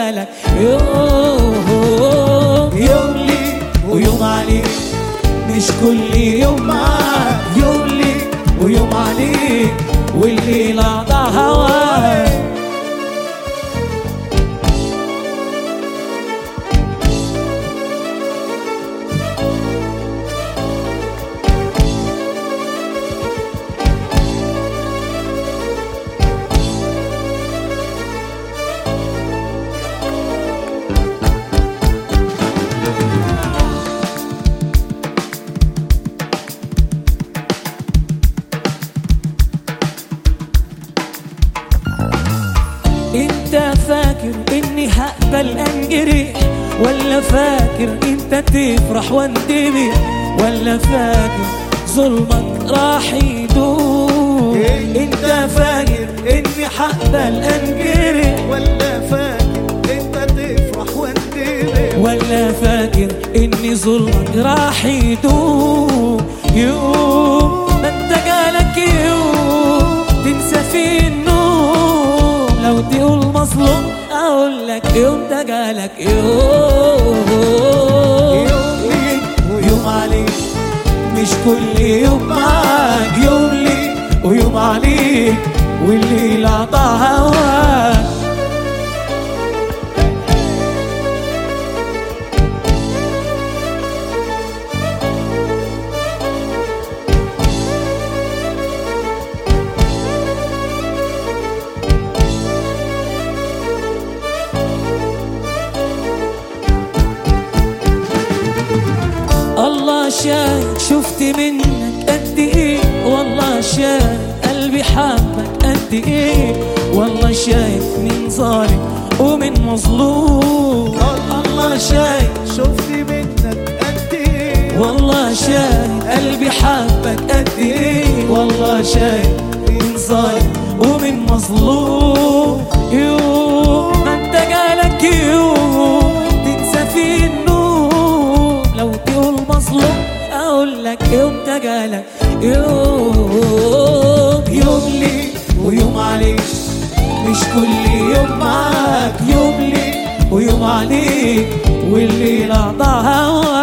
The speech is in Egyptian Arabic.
جالك يوم يوم لي ويوم عليك مش كل يوم معاك يوم لي ويوم عليك والليل قضى هواك انت فاكر اني هقبل انجري ولا فاكر انت تفرح وانتبه ولا فاكر ظلمك راح يدوم انت فاكر اني هقبل انجري ولا فاكر انت تفرح وانتبه ولا فاكر اني ظلمك راح يدوم يوم ما انت جالك يوم تنسى فيه النوم لو تقول مظلوم اقول لك يوم ده جالك يوم يوم ليك ويوم عليك مش كل يوم معاك يوم لي ويوم عليك والليل عطى هواك الله شايف شفت منك قد ايه والله شايف قلبي حبك قد ايه والله شايف من ظالم ومن مظلوم الله شايف شفت منك قد ايه والله شايف قلبي حبك قد ايه والله شايف من ظالم ومن مظلوم يوم ما انت جالك يوم تنسى فيه النوم لو تقول مظلوم اقول لك يوم ده جالك يوم يوم لي ويوم عليك مش كل يوم معاك يوم لي ويوم عليك والليل قضى هواك